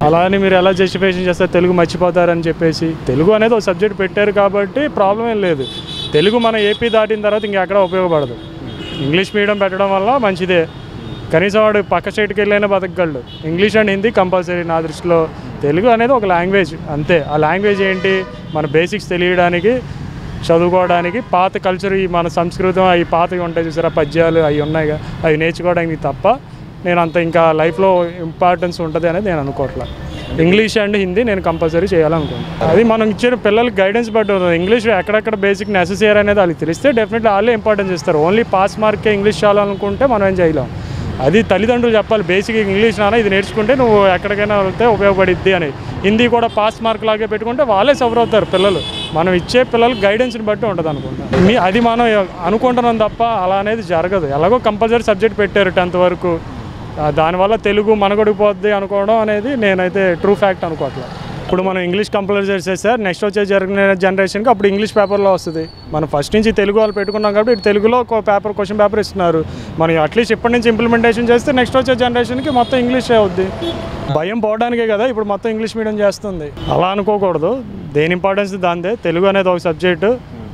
అలా అని మీరు ఎలా జస్టిఫికేషన్ చేస్తారు తెలుగు మర్చిపోతారని చెప్పేసి తెలుగు అనేది ఒక సబ్జెక్ట్ పెట్టారు కాబట్టి ప్రాబ్లం ఏం లేదు తెలుగు మన ఏపీ దాటిన తర్వాత ఇంకెక్కడ ఉపయోగపడదు ఇంగ్లీష్ మీడియం పెట్టడం వల్ల మంచిదే కనీసం వాడు పక్క స్టేట్కి వెళ్ళైనా బతకగలడు ఇంగ్లీష్ అండ్ హిందీ కంపల్సరీ నా దృష్టిలో తెలుగు అనేది ఒక లాంగ్వేజ్ అంతే ఆ లాంగ్వేజ్ ఏంటి మన బేసిక్స్ తెలియడానికి చదువుకోవడానికి పాత కల్చర్ ఈ మన సంస్కృతం అవి పాతవి ఉంటాయి చూసారా పద్యాలు అవి ఉన్నాయి కదా, అవి నేర్చుకోవడానికి తప్ప నేను అంత ఇంకా లైఫ్లో ఇంపార్టెన్స్ ఉంటుంది అనేది నేను అనుకోవట్లా ఇంగ్లీష్ అండ్ హిందీ నేను కంపల్సరీ చేయాలనుకుంటున్నాను అది మనం ఇచ్చిన పిల్లలకి గైడెన్స్ బట్టి ఉంటుంది ఇంగ్లీష్ ఎక్కడెక్కడ బేసిక్ నెసెసరీ అనేది వాళ్ళకి తెలిస్తే డెఫినెట్లీ వాళ్ళే ఇంపార్టెన్స్ ఇస్తారు ఓన్లీ పాస్ మార్కే ఇంగ్లీష్ చాలనుకుంటే మనం ఏం చేయలేం అది తల్లిదండ్రులు చెప్పాలి బేసిక్ ఇంగ్లీష్ నాన్న ఇది నేర్చుకుంటే నువ్వు ఎక్కడికైనా వెళ్తే ఉపయోగపడిద్ది అని హిందీ కూడా పాస్ మార్క్ లాగే పెట్టుకుంటే వాళ్ళే సఫర్ అవుతారు పిల్లలు మనం ఇచ్చే పిల్లలకి గైడెన్స్ని బట్టి ఉంటుంది అనుకుంటా మీ అది మనం అనుకుంటున్నాం తప్ప అలా అనేది జరగదు ఎలాగో కంపల్సరీ సబ్జెక్ట్ పెట్టారు టెన్త్ వరకు ఆ, దానివల్ల తెలుగు మనగడిపోద్ది అనుకోవడం అనేది నేనైతే ట్రూ ఫ్యాక్ట్ అనుకోవట్లేదు ఇప్పుడు మనం ఇంగ్లీష్ కంపల్సరీ చేస్తే నెక్స్ట్ వచ్చే జరిగిన జనరేషన్కి అప్పుడు ఇంగ్లీష్ పేపర్లో వస్తుంది మనం ఫస్ట్ నుంచి తెలుగు వాళ్ళు పెట్టుకున్నాం కాబట్టి ఇటు తెలుగులో ఒక పేపర్ క్వశ్చన్ పేపర్ ఇస్తున్నారు మనం అట్లీస్ట్ ఇప్పటి నుంచి ఇంప్లిమెంటేషన్ చేస్తే నెక్స్ట్ వచ్చే జనరేషన్కి మొత్తం ఇంగ్లీష్ అవుద్ది భయం పోవడానికే కదా ఇప్పుడు మొత్తం ఇంగ్లీష్ మీడియం చేస్తుంది అలా అనుకోకూడదు దేని ఇంపార్టెన్స్ దాందే తెలుగు అనేది ఒక సబ్జెక్టు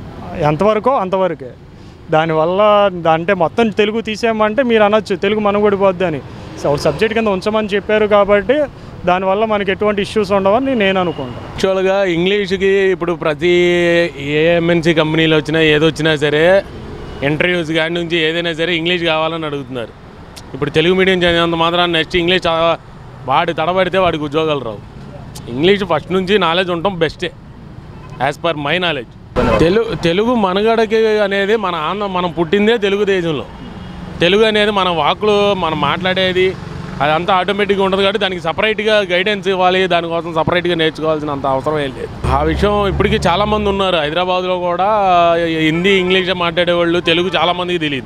ఎంతవరకో అంతవరకే దానివల్ల దా- అంటే మొత్తం తెలుగు తీసేయమంటే మీరు అనొచ్చు తెలుగు మనుగడిపోద్ది అని సో ఒక సబ్జెక్ట్ కింద ఉంచమని చెప్పారు కాబట్టి దానివల్ల మనకి ఎటువంటి ఇష్యూస్ ఉండవని నేను అనుకుంటాను యాక్చువల్గా ఇంగ్లీష్కి ఇప్పుడు ప్రతి ఏఎంఎన్సీ కంపెనీలు వచ్చినా ఏది వచ్చినా సరే ఇంటర్వ్యూస్ కాడి నుంచి ఏదైనా సరే ఇంగ్లీష్ కావాలని అడుగుతున్నారు ఇప్పుడు తెలుగు మీడియం చదివినంత మాత్రం నెక్స్ట్ ఇంగ్లీష్ చదవ- వాడు తడబడితే వాడికి ఉద్యోగాలు రావు ఇంగ్లీష్ ఫస్ట్ నుంచి నాలెడ్జ్ ఉండటం బెస్టే as per my knowledge Telugu Telugu మనుగడకి అనేది మన ఆంధ్ర మనం పుట్టిందే తెలుగు దేశంలో తెలుగు అనేది మన వాకులు మనం మాట్లాడేది అదంతా ఆటోమేటిక్గా ఉంటుంది కాబట్టి దానికి సపరేట్గా గైడెన్స్ ఇవ్వాలి దానికోసం సపరేట్గా నేర్చుకోవాల్సిన అంత అవసరం ఏం లేదు ఆ విషయం ఇప్పటికీ చాలామంది ఉన్నారు హైదరాబాద్లో కూడా హిందీ ఇంగ్లీష్ మాట్లాడేవాళ్ళు తెలుగు చాలామందికి తెలియదు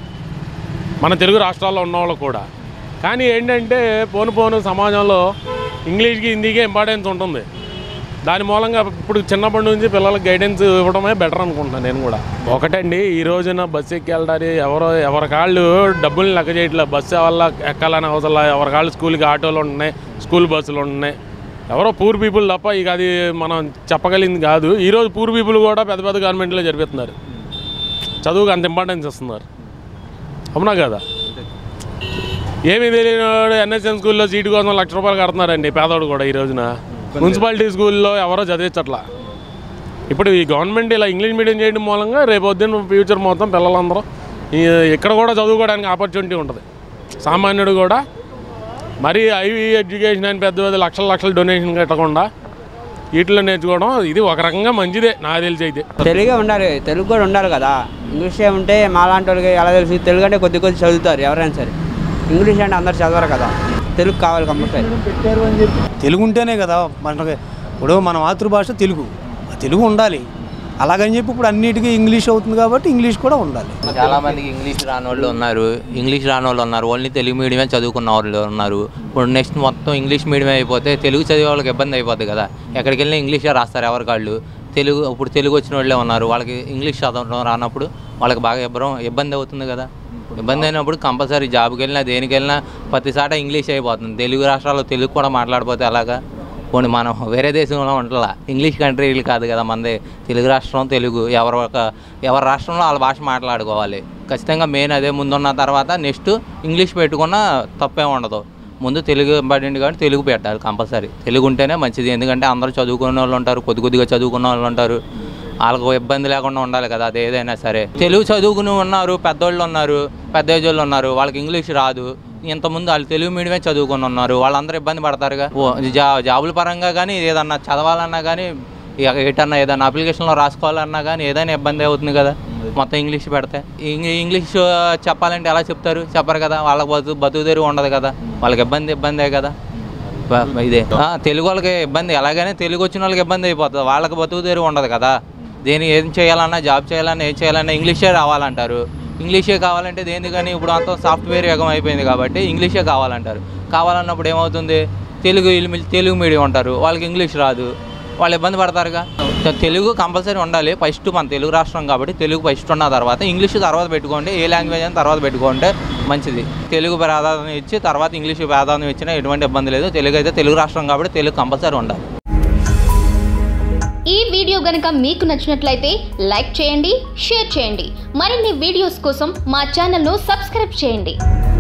మన తెలుగు రాష్ట్రాల్లో ఉన్న వాళ్ళకు కూడా కానీ ఏంటంటే పోను పోను సమాజంలో ఇంగ్లీష్కి హిందీకి ఇంపార్టెన్స్ ఉంటుంది దాని మూలంగా ఇప్పుడు చిన్నప్పటి నుంచి పిల్లలకు గైడెన్స్ ఇవ్వడమే బెటర్ అనుకుంటున్నాను నేను కూడా ఒకటండి ఈ రోజున బస్సు ఎక్కి వెళ్ళడానికి ఎవరో ఎవరి కాళ్ళు డబ్బులు లెక్క చేయట్లేదు బస్సు వల్ల ఎక్కాలని అవసరం లేదు. ఎవరి కాళ్ళు స్కూల్కి ఆటోలు ఉంటున్నాయి స్కూల్ బస్సులు ఉంటున్నాయి ఎవరో పూర్ పీపుల్ తప్ప ఇక అది మనం చెప్పగలిగింది కాదు ఈరోజు పూర్ పీపుల్ కూడా పెద్ద పెద్ద గవర్నమెంట్లో జరిపిస్తున్నారు చదువుకు అంత ఇంపార్టెన్స్ ఇస్తున్నారు అవునా కదా ఏమీ తెలియనివాడు ఎన్ఎస్ఎన్ స్కూల్లో సీటు కోసం లక్ష రూపాయలు కడుతున్నారండి పేదవాడు కూడా ఈ రోజున మున్సిపాలిటీ స్కూల్లో ఎవరో చదివించట్లా ఇప్పుడు ఈ గవర్నమెంట్ ఇలా ఇంగ్లీష్ మీడియం చేయడం మూలంగా రేపు పొద్దున్న ఫ్యూచర్ మొత్తం పిల్లలందరూ ఈ ఇక్కడ కూడా చదువుకోవడానికి ఆపర్చునిటీ ఉంటుంది సామాన్యుడు కూడా మరీ ఐవి ఎడ్యుకేషన్ అని పెద్ద పెద్ద లక్షల లక్షల డొనేషన్ కట్టకుండా వీటిలో నేర్చుకోవడం ఇది ఒక రకంగా మంచిదే నాకు తెలిసి అయితే తెలుగే ఉండాలి తెలుగు కూడా ఉండాలి కదా ఇంగ్లీష్ ఉంటే మాలాంటి వాళ్ళకి ఎలా తెలుసు తెలుగు అంటే కొద్ది కొద్ది చదువుతారు ఎవరైనా సరే ఇంగ్లీష్ అంటే అందరు చదవరు కదా తెలుగు కావాలి కంపల్సరీ తెలుగు ఉంటేనే కదా మనకి ఇప్పుడు మన మాతృభాష తెలుగు ఆ తెలుగు ఉండాలి అలాగని చెప్పి ఇప్పుడు అన్నిటికీ ఇంగ్లీష్ అవుతుంది కాబట్టి ఇంగ్లీష్ కూడా ఉండాలి చాలా మందికి ఇంగ్లీష్ రాని వాళ్ళు ఉన్నారు ఇంగ్లీష్ రాని వాళ్ళు ఉన్నారు ఓన్లీ తెలుగు మీడియమే చదువుకున్న వాళ్ళు ఉన్నారు ఇప్పుడు నెక్స్ట్ మొత్తం ఇంగ్లీష్ మీడియం అయిపోతే తెలుగు చదివే వాళ్ళకి ఇబ్బంది అయిపోద్ది కదా ఎక్కడికి వెళ్ళినా ఇంగ్లీషే రాస్తారు ఎవరికాళ్ళు తెలుగు ఇప్పుడు తెలుగు వచ్చిన వాళ్ళే ఉన్నారు వాళ్ళకి ఇంగ్లీష్ చదవడం రానప్పుడు వాళ్ళకి బాగా ఇబ్బరం ఇబ్బంది అవుతుంది కదా ఇబ్బంది అయినప్పుడు కంపల్సరీ జాబ్కి వెళ్ళినా దేనికి వెళ్ళినా ప్రతిసాట ఇంగ్లీష్ అయిపోతుంది తెలుగు రాష్ట్రాల్లో తెలుగు కూడా మాట్లాడిపోతే అలాగా పోనీ మనం వేరే దేశంలో ఉంటలా ఇంగ్లీష్ కంట్రీలు కాదు కదా మనది తెలుగు రాష్ట్రం తెలుగు ఎవరు ఒక ఎవరి రాష్ట్రంలో వాళ్ళ భాష మాట్లాడుకోవాలి ఖచ్చితంగా మెయిన్ అదే ముందున్న తర్వాత నెక్స్ట్ ఇంగ్లీష్ పెట్టుకున్నా తప్పే ఉండదు ముందు తెలుగు ఇంపార్టెంట్ కాబట్టి తెలుగు పెట్టాలి కంపల్సరీ తెలుగు ఉంటేనే మంచిది ఎందుకంటే అందరూ చదువుకునే వాళ్ళు ఉంటారు కొద్ది కొద్దిగా చదువుకున్న వాళ్ళు ఉంటారు వాళ్ళకు ఇబ్బంది లేకుండా ఉండాలి కదా అది ఏదైనా సరే తెలుగు చదువుకుని ఉన్నారు పెద్దోళ్ళు ఉన్నారు పెద్ద ఏజ్ వాళ్ళు ఉన్నారు వాళ్ళకి ఇంగ్లీష్ రాదు ఇంతకుముందు వాళ్ళు తెలుగు మీడియమే చదువుకుని ఉన్నారు వాళ్ళందరూ ఇబ్బంది పడతారుగా ఓ జా జాబుల పరంగా కానీ ఏదన్నా చదవాలన్నా కానీ ఇక ఏటన్నా ఏదన్నా అప్లికేషన్లో రాసుకోవాలన్నా కానీ ఏదైనా ఇబ్బంది అవుతుంది కదా మొత్తం ఇంగ్లీష్ పెడితే ఇంగ్- ఇంగ్లీష్ చెప్పాలంటే ఎలా చెప్తారు చెప్పరు కదా వాళ్ళకి బతు బతుకు తెరువు ఉండదు కదా వాళ్ళకి ఇబ్బంది ఇబ్బందే కదా బ- ఇదే ఆ, తెలుగు వాళ్ళకి ఇబ్బంది ఎలాగైనా తెలుగు వచ్చిన వాళ్ళకి ఇబ్బంది అయిపోతుంది వాళ్ళకి బతుకు తెరువు ఉండదు కదా దేని ఏం చేయాలన్నా జాబ్ చేయాలన్నా ఏం చేయాలన్నా ఇంగ్లీషే రావాలంటారు ఇంగ్లీషే కావాలంటే దేని కానీ ఇప్పుడు అంతా సాఫ్ట్వేర్ యుగం అయిపోయింది కాబట్టి ఇంగ్లీషే కావాలంటారు కావాలన్నప్పుడు ఏమవుతుంది తెలుగు ఇల్లు- తెలుగు మీడియం అంటారు వాళ్ళకి ఇంగ్లీష్ రాదు వాళ్ళు ఇబ్బంది పడతారుగా తె- తెలుగు కంపల్సరీ ఉండాలి ఫస్ట్ మన తెలుగు రాష్ట్రం కాబట్టి తెలుగు ఫస్ట్ ఉన్న తర్వాత ఇంగ్లీష్ తర్వాత పెట్టుకోండి ఏ లాంగ్వేజ్ అని తర్వాత పెట్టుకుంటే మంచిది తెలుగు ప్రాధాన్యం ఇచ్చి తర్వాత ఇంగ్లీష్ ప్రాధాన్యం ఇచ్చినా ఎటువంటి ఇబ్బంది లేదు తెలుగు అయితే తెలుగు రాష్ట్రం కాబట్టి తెలుగు కంపల్సరీ ఉండాలి ఈ వీడియో గనుక మీకు నచ్చినట్లయితే లైక్ చేయండి షేర్ చేయండి మరిన్ని వీడియోస్ కోసం మా ఛానల్ను సబ్స్క్రైబ్ చేయండి